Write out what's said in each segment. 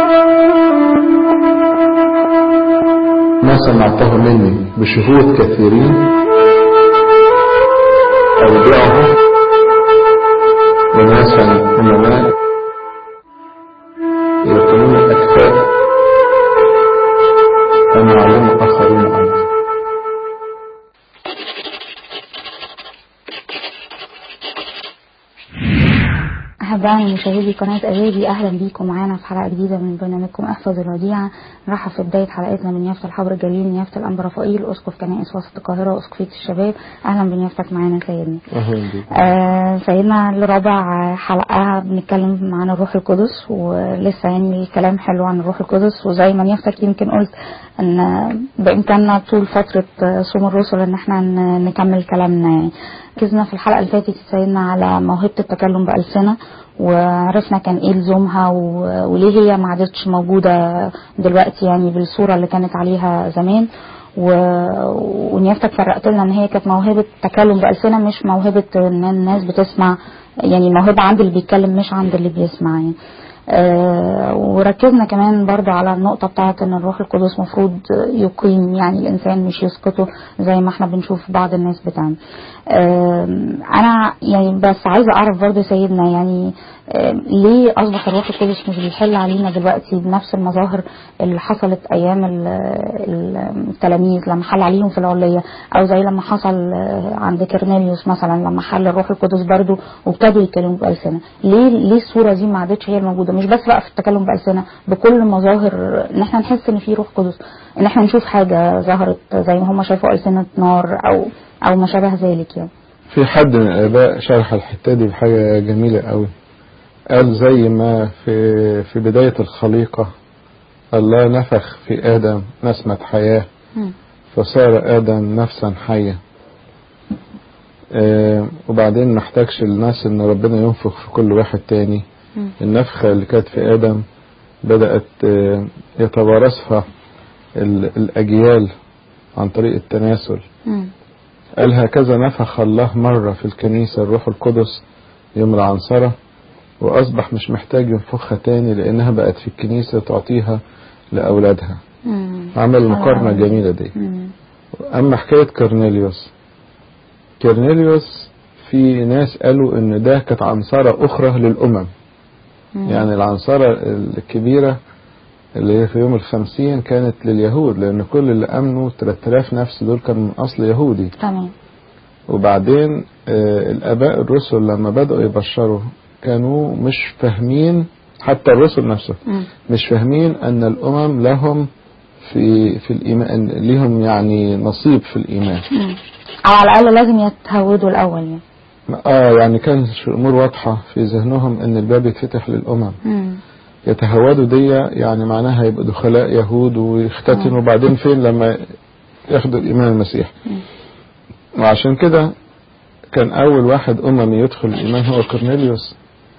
ما سمعته مني بشهود كثيرين أودعه لناسا أمناء يقومون الأكفاء أن يعلموا آخرين عنه أحبائي مشاهدي قناة أجابي أهلا بيكم معانا في حلقة جديدة من برنامجكم احفظ الوديعة نرحب في بداية حلقتنا بنيافة الحبر الجليل نيافة الأنبا رفائيل أسقف كنائس وسط القاهرة وأسقفية الشباب أهلا بنيافتك معانا سيدنا أهلا بك آه سيدنا لرابع حلقة بنتكلم عن الروح القدس ولسه يعني الكلام حلو عن الروح القدس وزي ما نيافتك يمكن قلت ان بامكاننا طول فترة صوم الرسل ان احنا ن- نكمل كلامنا يعني ركزنا في الحلقة اللي فاتت سيدنا على موهبة التكلم بألسنة وعرفنا كان ايه لزومها و- وليه هي ما عادتش موجودة دلوقتي يعني بالصورة اللي كانت عليها زمان و- ونيافتك فرقت لنا ان هي كانت موهبة تكلم بألسنة مش موهبة ان الناس بتسمع يعني موهبة عند اللي بيتكلم مش عند اللي بيسمع يعني آه، وركزنا كمان برضو على النقطة بتاعت ان الروح القدس مفروض يقيم يعني الانسان مش يسقطه زي ما احنا بنشوف بعض الناس بتعمل آه، انا يعني بس عايزة اعرف برضو سيدنا يعني آه، ليه اصبح الروح القدس مش بيحل علينا دلوقتي بنفس المظاهر اللي حصلت ايام ال- ال- التلاميذ لما حل عليهم في العلية او زي لما حصل آه، عند كرنيليوس مثلا لما حل الروح القدس برضو وابتدوا يتكلموا بألسنة ليه ليه الصورة دي ما عادتش هي الموجودة مش بس بقى في التكلم بألسنة بكل مظاهر ان احنا نحس ان في روح قدس ان احنا نشوف حاجة ظهرت زي ما هم شافوا ألسنة نار او او ما شابه ذلك يعني في حد من الآباء شرح الحتة دي بحاجة جميلة قوي قال زي ما في في بداية الخليقة الله نفخ في آدم نسمة حياة مم. فصار آدم نفسا حية آه، وبعدين ما احتاجش الناس ان ربنا ينفخ في كل واحد تاني مم. النفخة اللي كانت في آدم بدأت آه، يتوارثها ال- الأجيال عن طريق التناسل مم. قال هكذا نفخ الله مرة في الكنيسة الروح القدس يوم العنصرة وأصبح مش محتاج ينفخها تاني لأنها بقت في الكنيسة تعطيها لأولادها مم. عمل المقارنة حلو. الجميلة دي مم. أما حكاية كورنيليوس كورنيليوس في ناس قالوا إن ده كانت عنصرة أخرى للأمم مم. يعني العنصرة الكبيرة اللي هي في يوم الخمسين كانت لليهود لأن كل اللي أمنوا 3000 نفس دول كانوا من أصل يهودي تمام وبعدين آه، الآباء الرسل لما بدأوا يبشروا كانوا مش فاهمين حتى الرسل نفسهم مم. مش فاهمين أن الأمم لهم في في الإيمان ليهم يعني نصيب في الإيمان مم. او على الاقل لازم يتهودوا الاول يعني اه يعني كانت الأمور واضحة في ذهنهم أن الباب يتفتح للأمم مم. يتهودوا دي يعني معناها يبقوا دخلاء يهود ويختتنوا وبعدين فين لما ياخدوا الإيمان المسيح مم. وعشان كده كان أول واحد أممي يدخل الإيمان هو كورنيليوس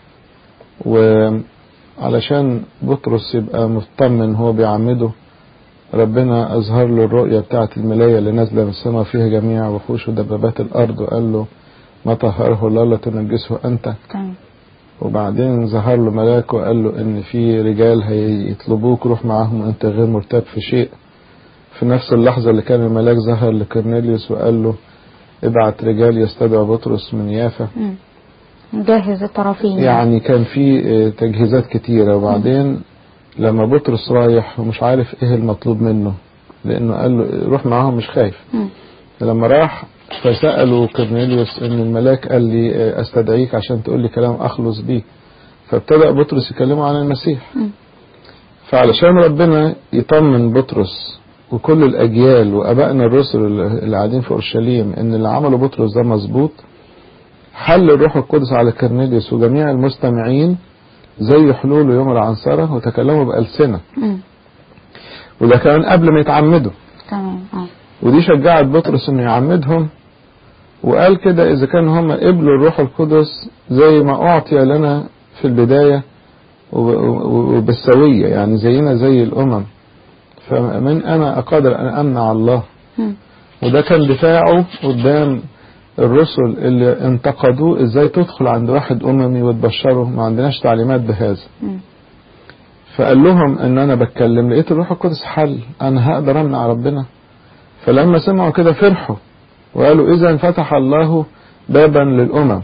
وعلشان بطرس يبقى مطمن هو بيعمده ربنا أظهر له الرؤية بتاعة الملاية اللي نازلة من السماء فيها جميع وحوش ودبابات الأرض وقال له ما طهره الله لا تنجسه أنت تمام وبعدين ظهر له ملاك وقال له ان في رجال هيطلبوك روح معاهم وانت غير مرتاب في شيء في نفس اللحظة اللي كان الملاك ظهر لكورنيليوس وقال له ابعت رجال يستدعوا بطرس من يافا مم. نجهز الطرفين يعني كان في آه، تجهيزات كتيرة وبعدين لما بطرس رايح ومش عارف ايه المطلوب منه لانه قال له روح معاهم مش خايف مم. لما راح فسألوا كورنيليوس ان الملاك قال لي آه، استدعيك عشان تقول لي كلام اخلص بيه فابتدأ بطرس يكلمه عن المسيح مم. فعلشان ربنا يطمن بطرس وكل الأجيال وأبائنا الرسل اللي قاعدين في أورشليم إن اللي عمله بطرس ده مظبوط حل الروح القدس على كرنيليوس وجميع المستمعين زي حلول يوم العنصرة وتكلموا بألسنة مم. وده كان قبل ما يتعمدوا تمام اه ودي شجعت بطرس انه يعمدهم وقال كده اذا كان هم قبلوا الروح القدس زي ما اعطي لنا في البداية وب- وب- وبالسوية يعني زينا زي الامم فمن انا اقدر ان امنع الله مم. وده كان دفاعه قدام الرسل اللي انتقدوه ازاي تدخل عند واحد اممي وتبشره ما عندناش تعليمات بهذا مم. فقال لهم ان انا بتكلم لقيت الروح القدس حل انا هقدر امنع ربنا فلما سمعوا كده فرحوا وقالوا اذا فتح الله بابا للامم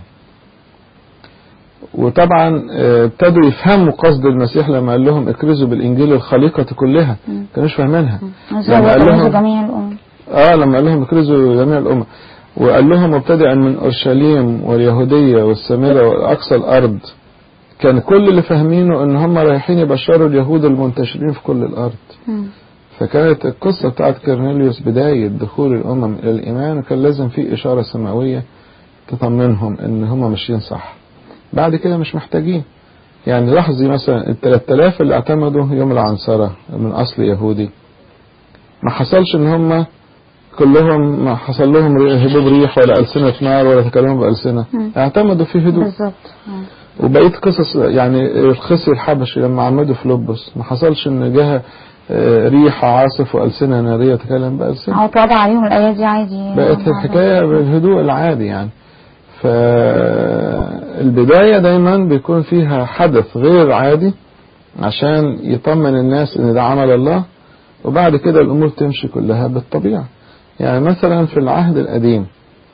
وطبعا آه، ابتدوا يفهموا قصد المسيح لما قال لهم اكرزوا بالانجيل الخليقه كلها مم. كانوش فاهمينها زي لما قال وتلمذوا لهم جميع الأمم اه لما قال لهم اكرزوا جميع الامم وقال لهم مبتدئا من اورشليم واليهوديه والسامره واقصى الارض كان كل اللي فاهمينه ان هم رايحين يبشروا اليهود المنتشرين في كل الارض مم. فكانت القصة بتاعت كرنيليوس بداية دخول الأمم إلى الإيمان وكان لازم في إشارة سماوية تطمنهم إن هم ماشيين صح بعد كده مش محتاجين يعني لاحظي مثلا ال 3000 اللي اعتمدوا يوم العنصرة من أصل يهودي ما حصلش إن هم كلهم ما حصل لهم ري- هبوب ريح ولا ألسنة نار ولا تكلموا بألسنة مم. اعتمدوا في هدوء بالظبط مم. وبقيت قصص يعني الخصي الحبشي لما عمدوا فلوبس ما حصلش ان جه آه، ريح عاصف والسنه ناريه تكلم بالسنه هو اتوضع عليهم الآيات دي عادي بقت الحكايه بالهدوء العادي يعني فالبدايه دايما بيكون فيها حدث غير عادي عشان يطمن الناس ان ده عمل الله وبعد كده الامور تمشي كلها بالطبيعه يعني مثلا في العهد القديم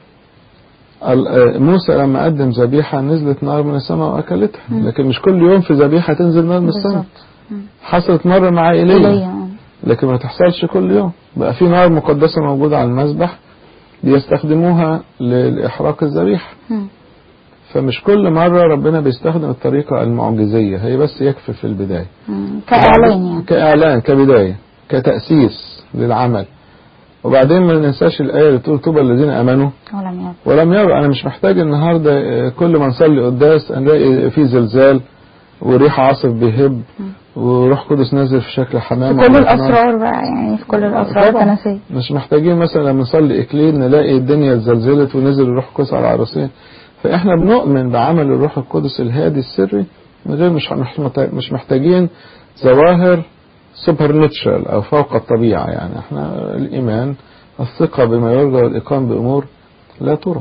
ال- آه، موسى لما قدم ذبيحه نزلت نار من السماء واكلتها مم. لكن مش كل يوم في ذبيحه تنزل نار من السماء بالظبط مم. حصلت مره مع ايليا إيليا لكن ما تحصلش كل يوم بقى في نار مقدسة موجودة على المذبح بيستخدموها ل- لإحراق الذبيحة مم. فمش كل مرة ربنا بيستخدم الطريقة المعجزية هي بس يكفي في البداية مم. كإعلان يعني كإعلان كبداية كتأسيس للعمل وبعدين ما ننساش الآية اللي بتقول طوبى الذين آمنوا ولم يكن ولم يروا أنا مش محتاج النهاردة آه، كل ما نصلي قداس نلاقي في زلزال وريح عاصف بيهب وروح قدس نازل في شكل في حمام كل ولا الأسرار بقى يعني في كل الأسرار طبعاً. الكنسية مش محتاجين مثلا لما نصلي اكليل نلاقي الدنيا اتزلزلت ونزل الروح القدس على العروسين فاحنا بنؤمن بعمل الروح القدس الهادي السري من غير مش مش محتاج- مش محتاجين ظواهر سوبر او فوق الطبيعه يعني احنا الايمان الثقه بما يرجى والاقام بامور لا ترى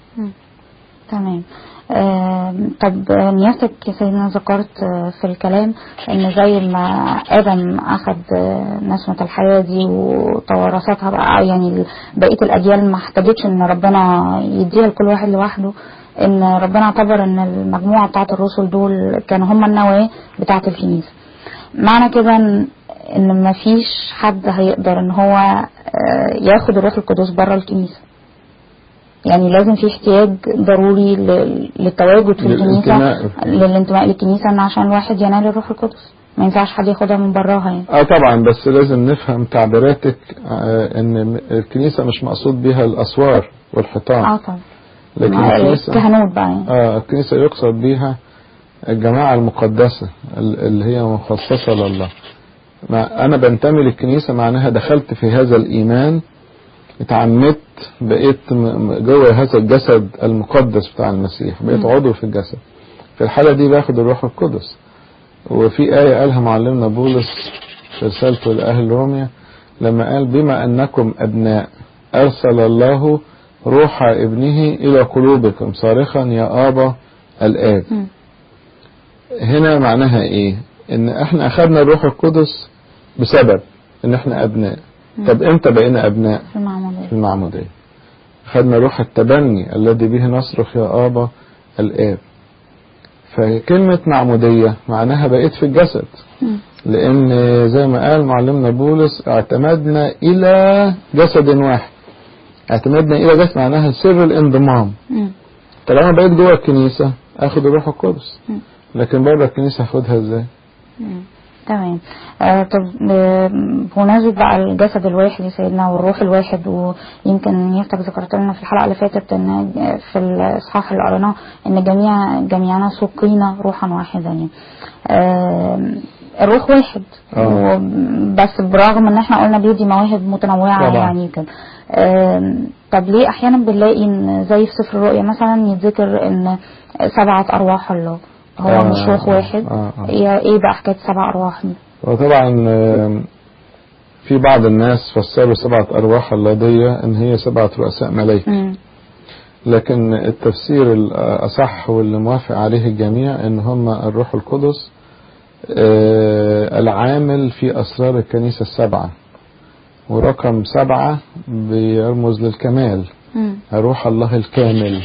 تمام آم، طب نيافتك يا سيدنا ذكرت آه، في الكلام ان زي ما ادم اخذ آه، نسمة الحياة دي وتوارثتها بقى يعني ال- بقية الاجيال ما احتاجتش ان ربنا يديها لكل واحد لوحده ان ربنا اعتبر ان المجموعة بتاعة الرسل دول كانوا هم النواة بتاعة الكنيسة معنى كده ان ان ما فيش حد هيقدر ان هو آه، ياخد الروح القدس بره الكنيسة يعني لازم في احتياج ضروري ل- للتواجد في الكنيسة للانتماء. للانتماء للكنيسة ان عشان الواحد ينال الروح القدس ما ينفعش حد ياخدها من براها يعني اه طبعا بس لازم نفهم تعبيراتك آه ان الكنيسه مش مقصود بها الاسوار والحيطان اه طبعا لكن مع الكنيسه الكهنوت بقى يعني آه الكنيسة يقصد بها الجماعة المقدسة ال- اللي هي مخصصة لله ما أنا بنتمي للكنيسة معناها دخلت في هذا الإيمان اتعمدت بقيت م- م- جوه هذا الجسد المقدس بتاع المسيح بقيت مم. عضو في الجسد في الحالة دي باخد الروح القدس وفي آية قالها معلمنا بولس في رسالته لأهل روميا لما قال بما أنكم أبناء أرسل الله روح ابنه إلى قلوبكم صارخا يا آبا الآب مم. هنا معناها إيه إن إحنا أخذنا الروح القدس بسبب إن إحنا أبناء مم. طب إمتى بقينا أبناء في المعمودية في المعمودية أخذنا روح التبني الذي به نصرخ يا آبا الآب فكلمة معمودية معناها بقيت في الجسد مم. لأن زي ما قال معلمنا بولس اعتمدنا إلى جسد واحد اعتمدنا إلى جسد معناها سر الانضمام مم. طالما بقيت جوه الكنيسة اخد الروح القدس مم. لكن بره الكنيسة اخدها ازاي مم. تمام آه طب آه، بمناسبة بقى الجسد الواحد يا سيدنا والروح الواحد ويمكن يفتك ذكرت لنا في الحلقة اللي فاتت ان في الاصحاح اللي قريناه ان جميع جميعنا سقينا روحا واحدا يعني آه الروح واحد آه. و- بس برغم ان احنا قلنا بيدي مواهب متنوعة طبعا. يعني كده آم، طب ليه احيانا بنلاقي ان زي في سفر الرؤيا مثلا يتذكر ان سبعة ارواح الله هو آه، مش روح واحد آه، آه. ايه إيه بقى حكايه سبع ارواح دي وطبعا آم، في بعض الناس فسروا سبعة أرواح اللادية إن هي سبعة رؤساء ملائكة مم. لكن التفسير الأصح واللي موافق عليه الجميع إن هم الروح القدس آه، العامل في أسرار الكنيسة السبعة ورقم سبعة بيرمز للكمال مم. روح الله الكامل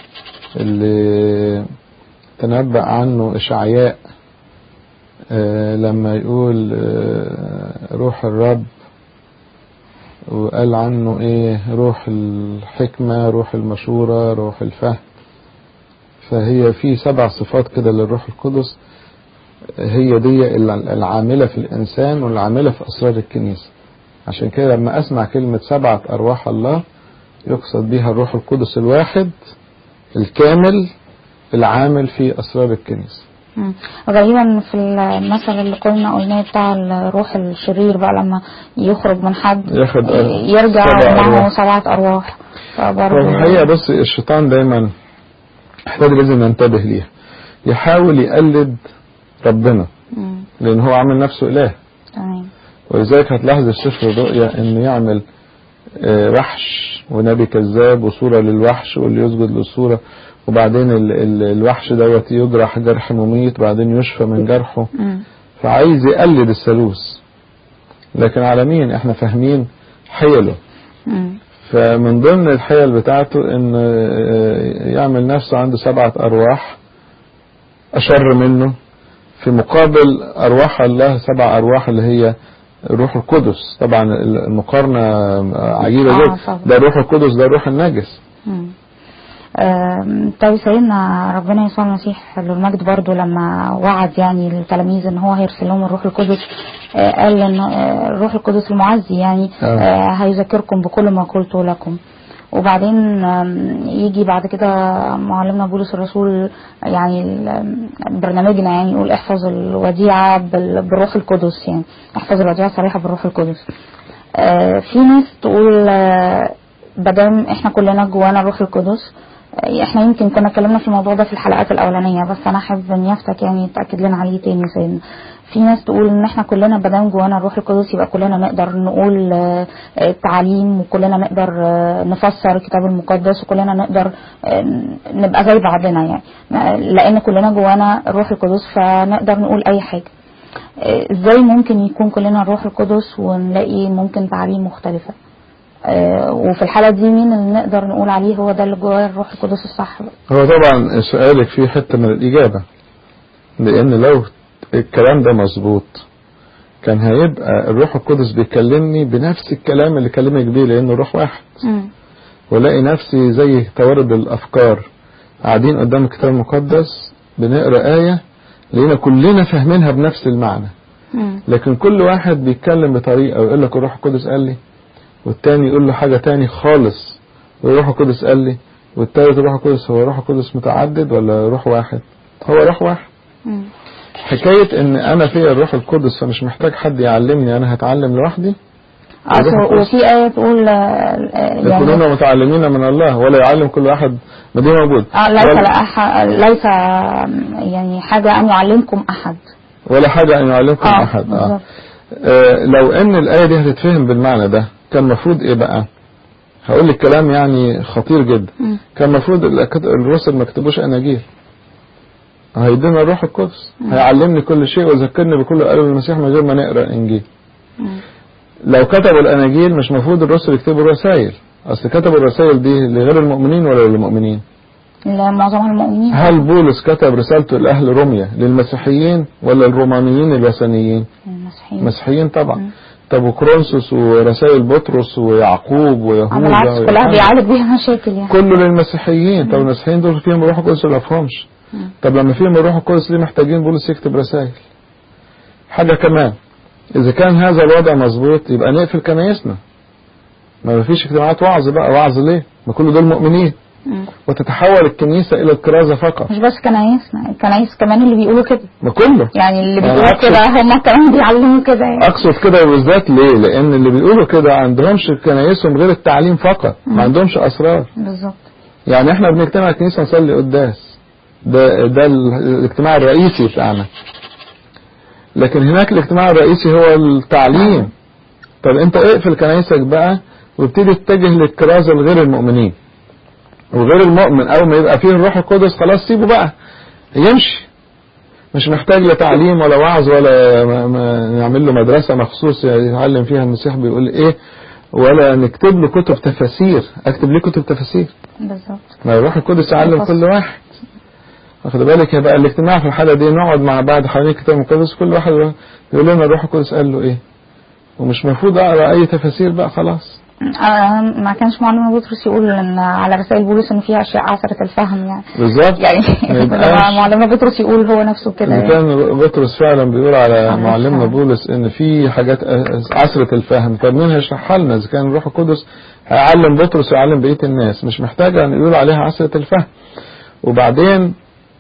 اللي تنبأ عنه إشعياء آه، لما يقول آه، روح الرب وقال عنه ايه روح الحكمة روح المشورة روح الفهم فهي في سبع صفات كده للروح القدس هي دي العاملة في الإنسان والعاملة في أسرار الكنيسة عشان كده لما أسمع كلمة سبعة أرواح الله يقصد بها الروح القدس الواحد الكامل العامل في أسرار الكنيسة مم. غالبا في المثل اللي كنا قلناه بتاع الروح الشرير بقى لما يخرج من حد ياخد يرجع سبع معه أرواح. سبعة أرواح فبرضه ففي الحقيقة بص الشيطان دايما احنا لازم ننتبه ليها يحاول يقلد ربنا مم. لأن هو عامل نفسه إله تمام ولذلك هتلاحظ في سفر الرؤيا انه يعمل آه، وحش ونبي كذاب وصورة للوحش واللي يسجد للصورة وبعدين ال ال الوحش دوت يجرح جرح مميت وبعدين يشفى من جرحه مم. فعايز يقلد الثالوث لكن على مين احنا فاهمين حيله مم. فمن ضمن الحيل بتاعته ان آه، يعمل نفسه عنده سبعة ارواح اشر منه في مقابل ارواح الله سبع ارواح اللي هي الروح القدس طبعا المقارنة عجيبة آه، جدا طبعا. ده الروح القدس ده الروح النجس مم. آم، طيب سيدنا ربنا يسوع المسيح له المجد برضو لما وعد يعني التلاميذ ان هو هيرسل لهم الروح القدس آه، قال ان آه، الروح القدس المعزي يعني آه. آه، هيذكركم بكل ما قلت لكم وبعدين آم، يجي بعد كده معلمنا بولس الرسول يعني ال- برنامجنا يعني يقول احفظ الوديعة بال- بالروح القدس يعني احفظ الوديعة الصريحة بالروح القدس آه، في ناس تقول آه، بدام احنا كلنا جوانا الروح القدس آه، احنا يمكن كنا اتكلمنا في الموضوع ده في الحلقات الاولانيه بس انا حابب ان يفتك يعني تاكد لنا عليه تاني يا سيدنا في ناس تقول ان احنا كلنا بدام جوانا الروح القدس يبقى كلنا نقدر نقول آه، آه، تعليم وكلنا نقدر آه، نفسر الكتاب المقدس وكلنا نقدر آه، نبقى زي بعضنا يعني آه، لان كلنا جوانا الروح القدس فنقدر نقول اي حاجه آه، ازاي ممكن يكون كلنا الروح القدس ونلاقي ممكن تعاليم مختلفة آه، وفي الحالة دي مين اللي نقدر نقول عليه هو ده اللي جواه الروح القدس الصح بقى؟ هو طبعا سؤالك فيه حتة من الإجابة لأن لو الكلام ده مظبوط كان هيبقى الروح القدس بيكلمني بنفس الكلام اللي كلمك بيه لأنه روح واحد مم. والاقي نفسي زي توارد الافكار قاعدين قدام الكتاب المقدس بنقرا ايه لقينا كلنا فاهمينها بنفس المعنى مم. لكن كل واحد بيتكلم بطريقه ويقول لك الروح القدس قال لي والتاني يقول له حاجه تاني خالص والروح القدس قال لي والتالت الروح القدس هو الروح القدس متعدد ولا روح واحد هو روح واحد مم. حكايه ان انا فيا الروح القدس فمش محتاج حد يعلمني انا هتعلم لوحدي الروح أصل القدس. وفي آية تقول آه، آه، يعني يكونون متعلمين من الله ولا يعلم كل واحد ما دي موجود آه ليس ولا- لأح- ليس آه، يعني حاجة أن يعلمكم أحد ولا حاجة أن يعلمكم اه أحد آه. بالظبط آه لو أن الآية دي هتتفهم بالمعنى ده كان المفروض إيه بقى هقول لك كلام يعني خطير جدا مم. كان المفروض الأك- الرسل ما كتبوش أناجيل هيدينا الروح القدس هيعلمني كل شيء ويذكرني بكل قاله المسيح من غير ما نقرا الانجيل مم. لو كتبوا الاناجيل مش المفروض الرسل يكتبوا رسائل اصل كتبوا الرسائل دي لغير المؤمنين ولا للمؤمنين لمعظم المؤمنين هل بولس كتب رسالته لاهل روميا للمسيحيين ولا الرومانيين الوثنيين المسيحيين مسيحيين طبعا مم. طب وكرونسوس ورسائل بطرس ويعقوب ويهوذا على العكس كلها ويوحنا. بيعالج بيها مشاكل يعني كله للمسيحيين طب المسيحيين دول فيهم الروح القدس ولا فيهمش مم. طب لما فيهم الروح القدس ليه محتاجين بولس يكتب رسائل حاجة كمان إذا كان هذا الوضع مظبوط يبقى نقفل كنايسنا ما فيش اجتماعات وعظ بقى وعظ ليه ما كل دول مؤمنين مم. وتتحول الكنيسة إلى الكرازة فقط مش بس كنايسنا الكنايس كمان اللي بيقولوا كده ما كله يعني اللي أنا بيقولوا أقصد- كده هم كمان بيعلموا كده يعني أقصد كده بالذات ليه لأن اللي بيقولوا كده عندهمش كنايسهم غير التعليم فقط ما عندهمش أسرار بالظبط يعني احنا بنجتمع الكنيسة نصلي قداس ده ده ال- الاجتماع الرئيسي بتاعنا لكن هناك الاجتماع الرئيسي هو التعليم طب انت اقفل كنايسك بقى وابتدي تتجه للكرازة لغير المؤمنين وغير المؤمن اول ما يبقى فيه الروح القدس خلاص سيبه بقى يمشي مش محتاج لتعليم ولا وعظ ولا ما ما نعمل له مدرسة مخصوص يتعلم فيها المسيح بيقول ايه ولا نكتب له كتب تفاسير اكتب ليه كتب تفاسير بالظبط ما الروح القدس يعلم كل واحد واخد بالك يبقى الاجتماع في الحالة دي نقعد مع بعض حوالين الكتاب المقدس كل واحد يقول لنا الروح القدس قال له ايه ومش المفروض اقرا اي تفاسير بقى خلاص آه، ما كانش معلم بطرس يقول ان على رسائل بولس ان فيها اشياء عسرة الفهم يعني بالظبط يعني ما يبقاش- معلم بطرس يقول هو نفسه كده إذا يعني. كان بطرس فعلا بيقول على على معلمنا الفهم. بولس ان في حاجات عسرة الفهم طب مين هيشرحها لنا اذا كان الروح القدس هيعلم بطرس ويعلم بقية الناس مش محتاجة ان يقول عليها عسرة الفهم وبعدين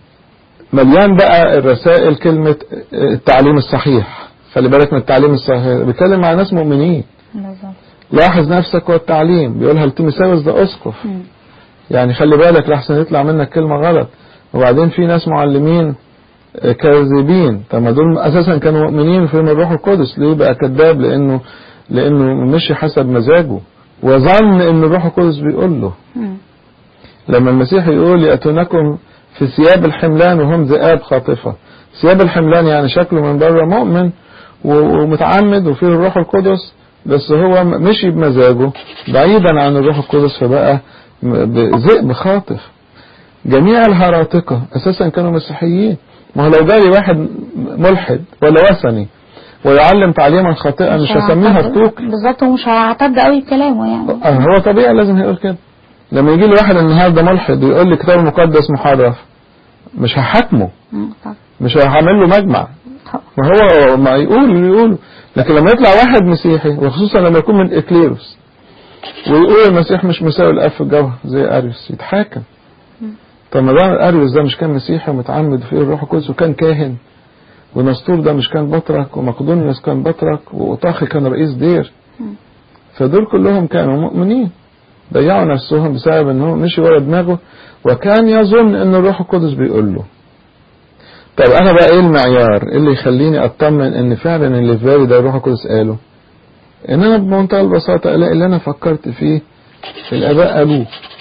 مليان بقى الرسائل كلمة التعليم الصحيح خلي بالك من التعليم الصحيح بيتكلم مع ناس مؤمنين بالظبط لاحظ نفسك والتعليم بيقولها لتيموثاوس ده اسقف مم. يعني خلي بالك لحسن يطلع منك كلمة غلط وبعدين في ناس معلمين آه، كاذبين طب ما دول اساسا كانوا مؤمنين في الروح القدس ليه بقى كذاب لانه لانه مشي حسب مزاجه وظن ان الروح القدس بيقول له مم. لما المسيح يقول يأتونكم في ثياب الحملان وهم ذئاب خاطفة ثياب الحملان يعني شكله من بره مؤمن و- ومتعمد وفيه الروح القدس بس هو م- مشي بمزاجه بعيدا عن الروح القدس فبقى م- ب- ذئب خاطف جميع الهراطقة أساسا كانوا مسيحيين ما هو لو جالي واحد ملحد ولا وثني ويعلم تعليما خاطئا مش هسميه هعتد- هرطوق بالظبط ومش هعتد قوي بكلامه يعني آه، هو طبيعي لازم هيقول كده لما يجي لي واحد النهارده ملحد ويقول لي كتاب المقدس محرف مش هحاكمه مم. طب مش هعمل له مجمع طب ما هو ما يقول اللي يقوله لكن لما يطلع واحد مسيحي وخصوصا لما يكون من اكليروس ويقول المسيح مش مساوي الاب في الجوهر زي اريوس يتحاكم طب ما ده اريوس ده مش كان مسيحي ومتعمد فيه الروح القدس وكان كاهن ونسطور ده مش كان بطرك ومقدونيوس كان بطرك وأوطاخي كان رئيس دير فدول كلهم كانوا مؤمنين ضيعوا نفسهم بسبب ان هو مشي ورا دماغه وكان يظن ان الروح القدس بيقول له طب انا بقى ايه المعيار إيه اللي يخليني اطمن ان فعلا اللي في بالي ده الروح القدس قاله ان انا بمنتهى البساطه الاقي اللي انا فكرت فيه الاباء قالوه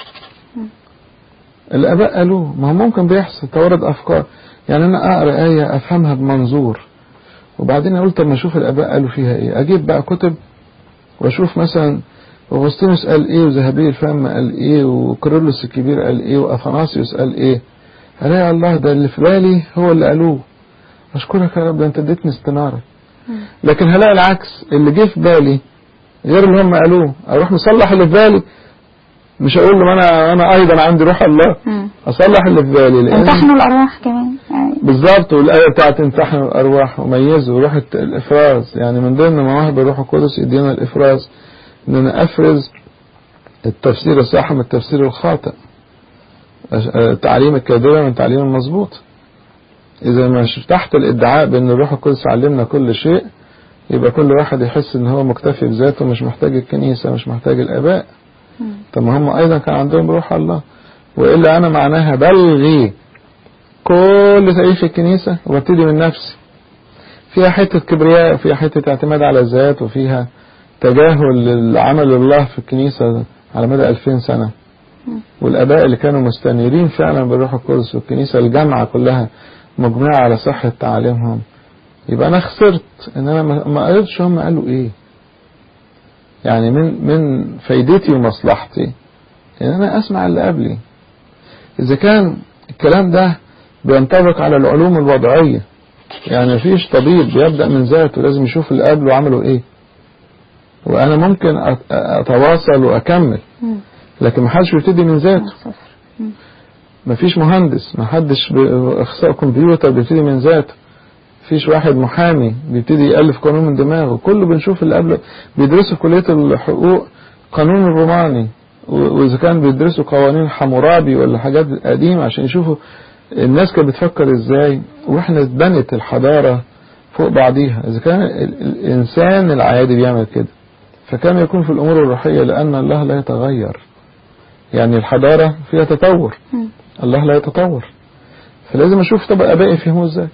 الاباء قالوه ما هو ممكن بيحصل تورد افكار يعني انا اقرا ايه افهمها بمنظور وبعدين اقول طب ما اشوف الاباء قالوا فيها ايه اجيب بقى كتب واشوف مثلا اغسطينوس قال ايه وذهبي الفم قال ايه وكيرلس الكبير قال ايه واثناسيوس قال ايه الاقي الله ده اللي في بالي هو اللي قالوه اشكرك يا رب ده انت اديتني استناره لكن هلاقي العكس اللي جه في بالي غير اللي هم قالوه اروح مصلح اللي في بالي مش اقول له انا انا ايضا عندي روح الله مم. اصلح اللي في بالي لان امتحنوا الارواح كمان يعني بالظبط والآية بتاعت امتحنوا الأرواح وميزوا روح الت- الإفراز يعني من ضمن مواهب الروح القدس يدينا الإفراز إن أنا أفرز التفسير الصح من التفسير الخاطئ أش- آه، تعليم الكاذبة من تعليم المظبوط إذا ما تحت الادعاء بأن الروح القدس علمنا كل شيء يبقى كل واحد يحس إن هو مكتفي بذاته مش محتاج الكنيسة مش محتاج الآباء مم. طب ما هم أيضا كان عندهم روح الله وإلا أنا معناها بلغي كل تاريخ الكنيسة وابتدي من نفسي فيها حتة كبرياء وفيها حتة اعتماد على الذات وفيها تجاهل لعمل الله في الكنيسة على مدى 2000 سنة والآباء اللي كانوا مستنيرين فعلا بالروح القدس والكنيسة الجامعة كلها مجمعة على صحة تعاليمهم يبقى أنا خسرت إن أنا ما- ما قريتش هم قالوا إيه يعني من من فايدتي ومصلحتي إن أنا أسمع اللي قبلي إذا كان الكلام ده بينطبق على العلوم الوضعية يعني مفيش طبيب بيبدأ من ذاته لازم يشوف اللي قبله عملوا إيه وأنا ممكن أت- أتواصل وأكمل مم. لكن محدش بيبتدي من ذاته صفر مم. مفيش مهندس محدش ب- اخصائي كمبيوتر بيبتدي من ذاته مفيش واحد محامي بيبتدي يألف قانون من دماغه كله بنشوف اللي قبله بيدرسوا في كلية الحقوق قانون الروماني و- وإذا كان بيدرسوا قوانين حمورابي ولا حاجات قديمة عشان يشوفوا الناس كانت بتفكر ازاي واحنا اتبنت الحضارة فوق بعضيها إذا كان ال- الإنسان العادي بيعمل كده فكان يكون في الأمور الروحية لأن الله لا يتغير يعني الحضارة فيها تطور مم. الله لا يتطور فلازم اشوف طب ابائي فهموا ازاي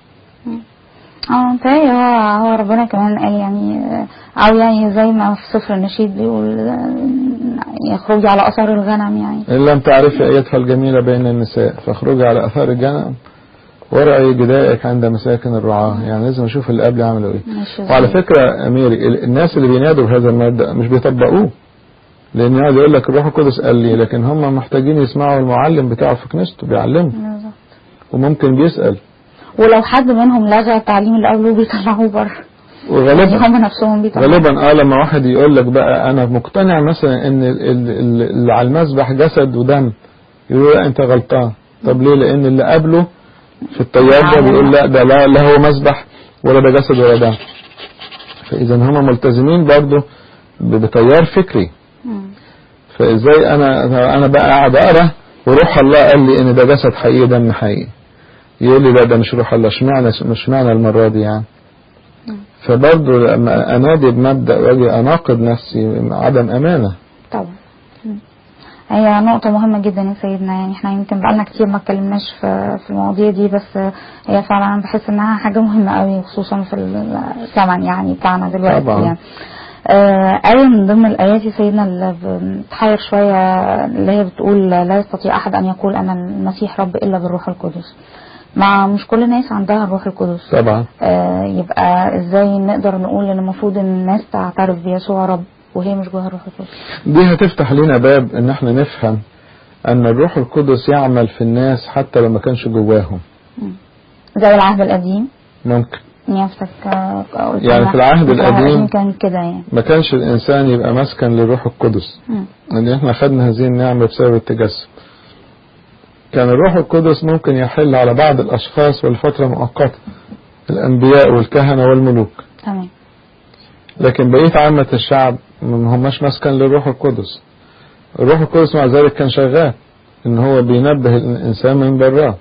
اه متهيألي هو هو ربنا كمان قال يعني آه، او يعني زي ما في سفر النشيد بيقول آه، يخرج على اثار الغنم يعني ان لم تعرفي ايتها الجميله بين النساء فاخرجي على اثار الجنم ورعي جدائك عند مساكن الرعاة يعني لازم اشوف اللي قبلي عملوا ايه ماشي وعلى إزاي؟ فكرة أميري ال- الناس اللي بينادوا بهذا المبدأ مش بيطبقوه لأن يقعد يقول لك الروح القدس قال لي لكن هم محتاجين يسمعوا المعلم بتاعه في كنيسته بيعلمه بالظبط. وممكن بيسأل ولو حد منهم لغى التعليم اللي قبله بيطلعوه بره يعني وغالبا هم نفسهم بيطلعوه غالبا اه لما واحد يقول لك بقى انا مقتنع مثلا ان ال- ال- ال- اللي على المسبح جسد ودم يقول لا انت غلطان طب ليه لان اللي قبله في الطيار ده بيقول لا ده لا, لا هو مسبح ولا ده جسد ولا دم فاذا هم ملتزمين برضه ب- بتيار فكري مم. فازاي انا انا بقى قاعد اقرا وروح الله قال لي ان ده جسد حقيقي دم حقيقي يقول لي لا ده مش روح الله اشمعنى مش معنى المره دي يعني فبرضه لما انادي بمبدا واجي اناقض نفسي عدم امانه طبعا مم. هي نقطة مهمة جدا يا سيدنا يعني احنا يمكن بقالنا كتير ما اتكلمناش في في المواضيع دي بس هي فعلا انا بحس انها حاجة مهمة قوي خصوصا في الزمن يعني بتاعنا دلوقتي طبعا. يعني آه، آية من ضمن الآيات يا سيدنا اللي بتحير شوية اللي هي بتقول لا يستطيع أحد أن يقول أن المسيح رب إلا بالروح القدس مع مش كل الناس عندها الروح القدس طبعا آه، يبقى ازاي نقدر نقول ان المفروض ان الناس تعترف بيسوع رب وهي مش جواها الروح القدس دي هتفتح لنا باب ان احنا نفهم ان الروح القدس يعمل في الناس حتى لو ما كانش جواهم زي العهد القديم ممكن نيافتك آه، قلت يعني لنا في العهد في القديم كان كده يعني ما كانش الانسان يبقى مسكن للروح القدس مم. لان احنا خدنا هذه النعمه بسبب التجسد كان الروح القدس ممكن يحل على بعض الاشخاص ولفتره مؤقته الانبياء والكهنه والملوك تمام لكن بقيه عامه الشعب ما هماش مسكن للروح القدس الروح القدس مع ذلك كان شغال ان هو بينبه الانسان من براه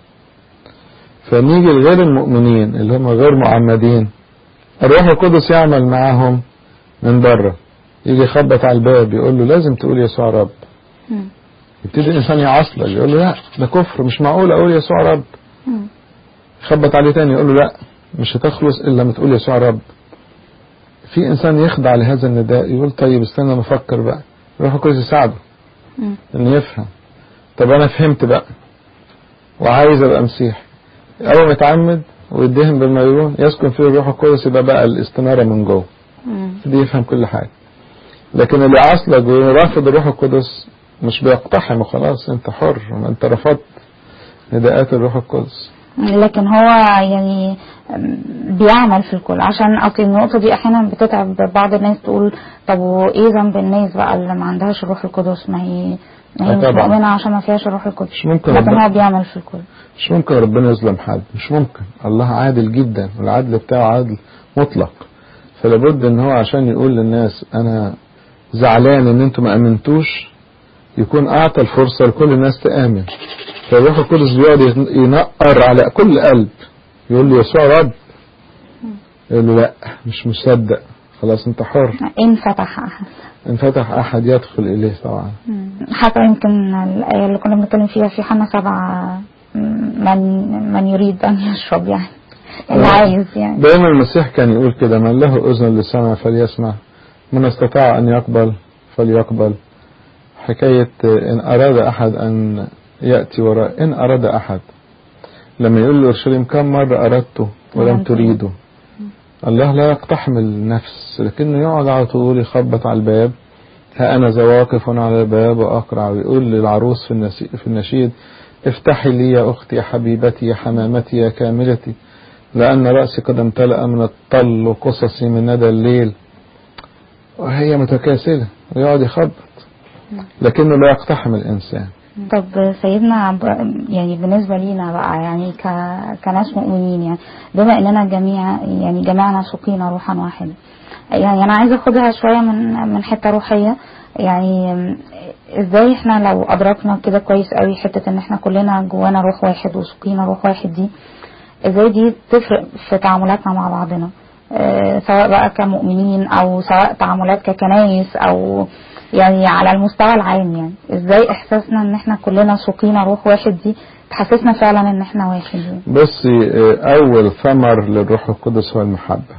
فنيجي لغير المؤمنين اللي هم غير معمدين الروح القدس يعمل معاهم من بره يجي يخبط على الباب يقول له لازم تقول يسوع رب مم. يبتدي الانسان يعصلك يقول له لا ده كفر مش معقول اقول يسوع رب مم. يخبط عليه تاني يقول له لا مش هتخلص الا لما تقول يسوع رب في انسان يخضع لهذا النداء يقول طيب استنى ما افكر بقى الروح القدس يساعده مم. انه يفهم طب انا فهمت بقى وعايز ابقى مسيحي اول ما يتعمد ويدهن بالميرون يسكن فيه الروح القدس يبقى بقى الاستنارة من جوه مم. يبتدي يفهم كل حاجة لكن اللي عاصلك ورافض الروح القدس مش بيقتحم وخلاص انت حر ما انت رفضت نداءات الروح القدس لكن هو يعني بيعمل في الكل عشان اصل النقطه دي احيانا بتتعب بعض الناس تقول طب وايه ذنب الناس بقى اللي ما عندهاش الروح القدس ما هي ما هي آه مش طبعا. مؤمنه عشان ما فيهاش الروح القدس مش ممكن لكن ربنا- هو بيعمل في الكل مش ممكن ربنا يظلم حد مش ممكن الله عادل جدا والعدل بتاعه عدل مطلق فلابد ان هو عشان يقول للناس انا زعلان ان انتم ما امنتوش يكون اعطى الفرصة لكل الناس تآمن فالروح القدس بيقعد ينقر على كل قلب يقول له يسوع رب يقول له لا مش مصدق خلاص انت حر ان فتح احد ان فتح احد يدخل اليه طبعا حتى يمكن الآية اللي كنا بنتكلم فيها في حنا سبعة من من يريد أن يشرب يعني اللي آه. عايز يعني دايما المسيح كان يقول كده من له اذن للسمع فليسمع من استطاع ان يقبل فليقبل حكاية ان اراد احد ان يأتي وراء ان اراد احد لما يقول له اورشليم كم مرة اردته ولم ولم تريده الله لا يقتحم النفس لكنه يقعد على طول يخبط على الباب ها انا ذا واقف على الباب واقرع ويقول للعروس في النسي- في النشيد افتحي لي يا اختي يا حبيبتي يا حمامتي يا كاملتي لأن رأسي قد امتلأ من الطل وقصصي من ندى الليل وهي متكاسلة ويقعد يخبط لكنه لا يقتحم الإنسان طب سيدنا ب- يعني بالنسبة لينا بقى يعني ك... كناس مؤمنين يعني بما اننا جميع يعني جميعنا سقينا روحا واحدا يعني انا عايزة اخدها شوية من من حتة روحية يعني ازاي احنا لو ادركنا كده كويس قوي حتة ان احنا كلنا جوانا روح واحد وسقينا روح واحد دي ازاي دي تفرق في تعاملاتنا مع بعضنا آه، سواء بقى كمؤمنين او سواء تعاملات ككنايس او يعني على المستوى العام يعني ازاي احساسنا ان احنا كلنا سقينا روح واحد دي تحسسنا فعلا ان احنا واحد يعني. بصي آه، أول ثمر للروح القدس هو المحبة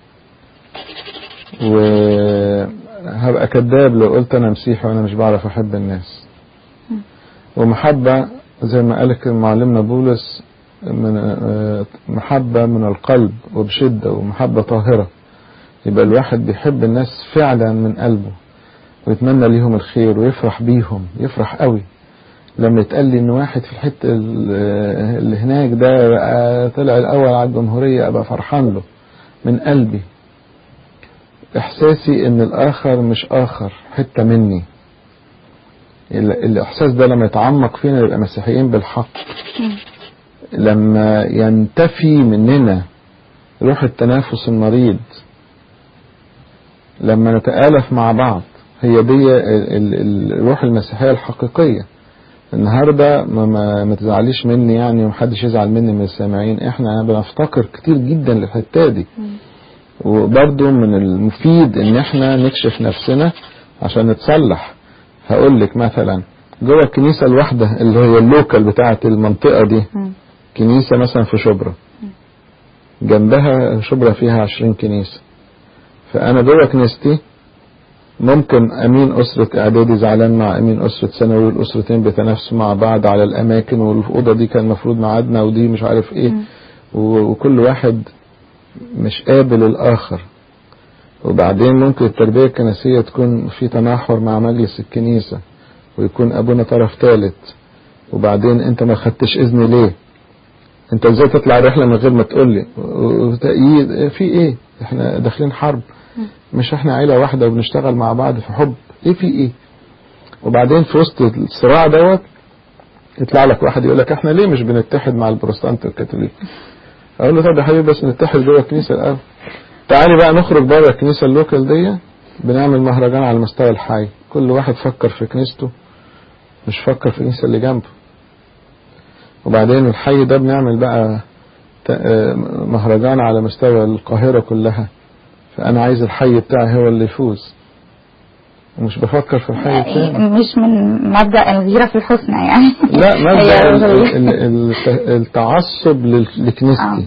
وهبقى كذاب لو قلت أنا مسيحي وأنا مش بعرف أحب الناس ومحبة زي ما قال معلمنا بولس من آه، محبة من القلب وبشدة ومحبة طاهرة يبقى الواحد بيحب الناس فعلا من قلبه ويتمنى ليهم الخير ويفرح بيهم يفرح قوي لما يتقال لي ان واحد في الحته ال- اللي هناك ده بقى طلع الاول على الجمهوريه ابقى فرحان له من قلبي احساسي ان الاخر مش اخر حته مني ال- الاحساس ده لما يتعمق فينا يبقى مسيحيين بالحق لما ينتفي مننا روح التنافس المريض لما نتآلف مع بعض هي دي ال- ال- الروح المسيحية الحقيقية النهاردة ما, ما, ما تزعليش مني يعني ومحدش يزعل مني من السامعين احنا بنفتقر كتير جدا للحتة دي وبرضو من المفيد ان احنا نكشف نفسنا عشان نتصلح هقول لك مثلا جوه الكنيسة الواحدة اللي هي اللوكال بتاعة المنطقة دي مم. كنيسة مثلا في شبرا جنبها شبرا فيها عشرين كنيسة فأنا جوه كنيستي ممكن أمين أسرة إعدادي زعلان مع أمين أسرة ثانوي والأسرتين بيتنافسوا مع بعض على الأماكن والأوضة دي كان المفروض ميعادنا ودي مش عارف إيه مم. و- وكل واحد مش قابل الآخر وبعدين ممكن التربية الكنسية تكون في تناحر مع مجلس الكنيسة ويكون أبونا طرف ثالث وبعدين أنت ما خدتش إذن ليه أنت إزاي تطلع رحلة من غير ما تقول لي وتأييد في إيه إحنا داخلين حرب مش إحنا عيلة واحدة وبنشتغل مع بعض في حب إيه في إيه وبعدين في وسط الصراع دوت يطلع لك واحد يقول لك إحنا ليه مش بنتحد مع البروتستانت والكاثوليك اقول له طب يا حبيبي بس نتحد جوه الكنيسه الاول تعالي بقى نخرج بره الكنيسه اللوكال دي بنعمل مهرجان على المستوى الحي كل واحد فكر في كنيسته مش فكر في الكنيسه اللي جنبه وبعدين الحي ده بنعمل بقى ت- آه، مهرجان على مستوى القاهره كلها فانا عايز الحي بتاعي هو اللي يفوز ومش بفكر في الحي بتاعي مش من مبدأ الغيرة في الحسنى يعني لا مبدأ هي- ال- ال- ال- التعصب لل- لكنيستي آه.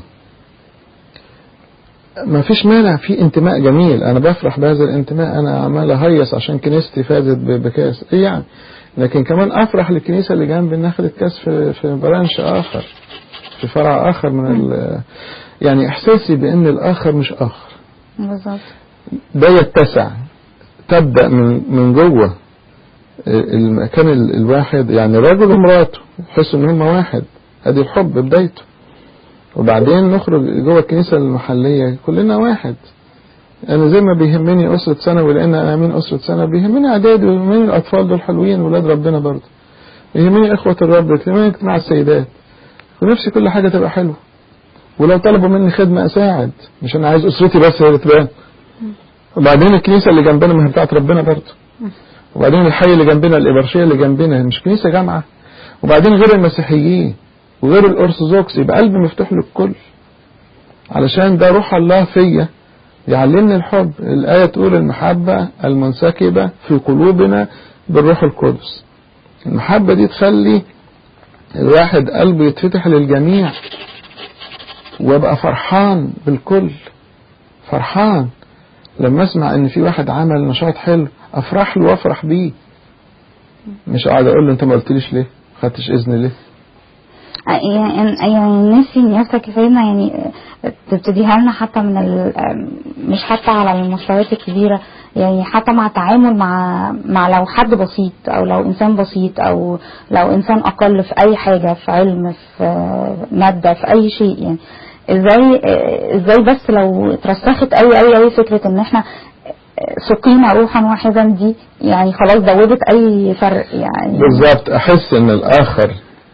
ما فيش مانع في انتماء جميل انا بفرح بهذا الانتماء انا عمال اهيص عشان كنيستي فازت ب- بكاس ايه يعني لكن كمان افرح للكنيسه اللي جنبي انها خدت كاس في في برانش اخر في فرع اخر من ال يعني احساسي بان الاخر مش اخر بالظبط ده يتسع تبدا من من جوه المكان ال- الواحد يعني راجل ومراته يحسوا ان هم واحد ادي الحب بدايته وبعدين نخرج جوه الكنيسه المحليه كلنا واحد انا زي ما بيهمني اسره ثانوي لان انا امين اسره ثانوي بيهمني اعدادي ويهمني الاطفال دول حلوين ولاد ربنا برضه يهمني اخوه الرب يهمني اجتماع السيدات ونفسي كل حاجه تبقى حلوه ولو طلبوا مني خدمه اساعد مش انا عايز اسرتي بس هي اللي تبان وبعدين الكنيسه اللي جنبنا ما هي بتاعت ربنا برضه وبعدين الحي اللي جنبنا الإبرشية اللي جنبنا مش كنيسة جامعة وبعدين غير المسيحيين وغير الأرثوذكس يبقى قلبي مفتوح للكل علشان ده روح الله فيا يعلمني الحب الآية تقول المحبة المنسكبة في قلوبنا بالروح القدس المحبة دي تخلي الواحد قلبه يتفتح للجميع وابقى فرحان بالكل فرحان لما اسمع ان في واحد عمل نشاط حلو افرح له وافرح بيه مش قاعد اقول له انت ما قلتليش ليه ما خدتش اذن ليه يعني يعني نفسي ان نفسك يا سيدنا يعني تبتديها لنا حتى من ال... مش حتى على المستويات الكبيره يعني حتى مع التعامل مع مع لو حد بسيط او لو انسان بسيط او لو انسان اقل في اي حاجه في علم في ماده في اي شيء يعني ازاي ازاي بس لو اترسخت قوي قوي قوي فكره ان احنا سقينا روحا واحدا دي يعني خلاص دوبت اي فرق يعني بالظبط احس ان الاخر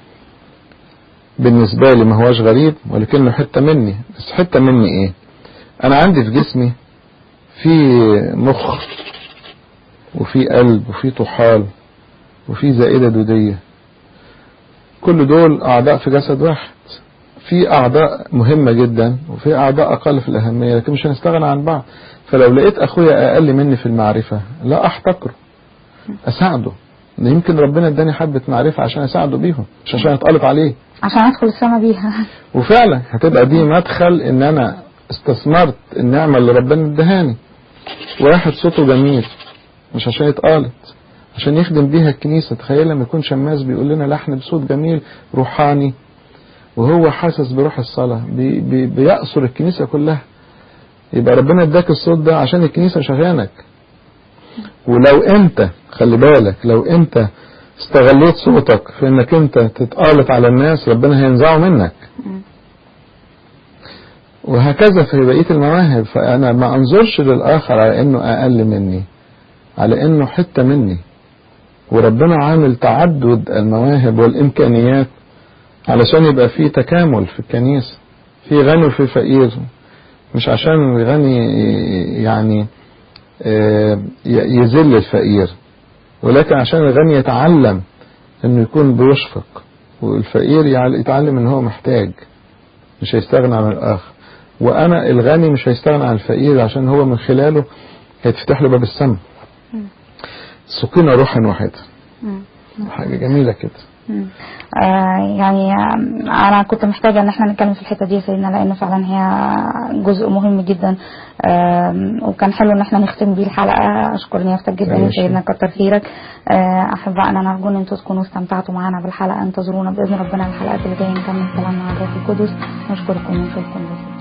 بالنسبة لي ما هوش غريب ولكنه حتة مني بس حتة مني ايه انا عندي في جسمي في مخ وفي قلب وفي طحال وفي زائدة دودية كل دول اعضاء في جسد واحد في اعضاء مهمة جدا وفي اعضاء اقل في الاهمية لكن مش هنستغنى عن بعض فلو لقيت اخويا اقل مني في المعرفة لا احتقره اساعده ده يمكن ربنا اداني حبة معرفة عشان اساعده بيهم مش عشان اتقلط عليه عشان ادخل السما بيها وفعلا هتبقى دي مدخل ان انا استثمرت النعمة اللي ربنا ادهاني واحد صوته جميل مش عشان يتقالط عشان يخدم بيها الكنيسة تخيل لما يكون شماس بيقول لنا لحن بصوت جميل روحاني وهو حاسس بروح الصلاة بي بي بيأسر الكنيسة كلها يبقى ربنا اداك الصوت ده عشان الكنيسة شغانك ولو انت خلي بالك لو انت استغليت صوتك في انك انت تتقالط على الناس ربنا هينزعه منك وهكذا في بقية المواهب فأنا ما أنظرش للآخر على إنه أقل مني على إنه حتة مني وربنا عامل تعدد المواهب والإمكانيات علشان يبقى في تكامل في الكنيسة في غني وفي فقير مش عشان الغني يعني يذل الفقير ولكن عشان الغني يتعلم انه يكون بيشفق والفقير يتعلم ان هو محتاج مش هيستغنى عن الاخر وانا الغني مش هيستغنى عن الفقير عشان هو من خلاله هيتفتح له باب السماء سقينا روحا واحدة حاجة جميلة كده آه يعني انا كنت محتاجه ان احنا نتكلم في الحته دي يا سيدنا لان فعلا هي جزء مهم جدا آه وكان حلو ان احنا نختم بيه الحلقه اشكر نيافتك جدا يا سيدنا كتر خيرك آه احبائنا نرجو ان انتم تكونوا استمتعتوا معنا بالحلقه انتظرونا باذن ربنا الحلقات اللي جايه نكمل كلامنا عن الروح القدس نشكركم ونشوفكم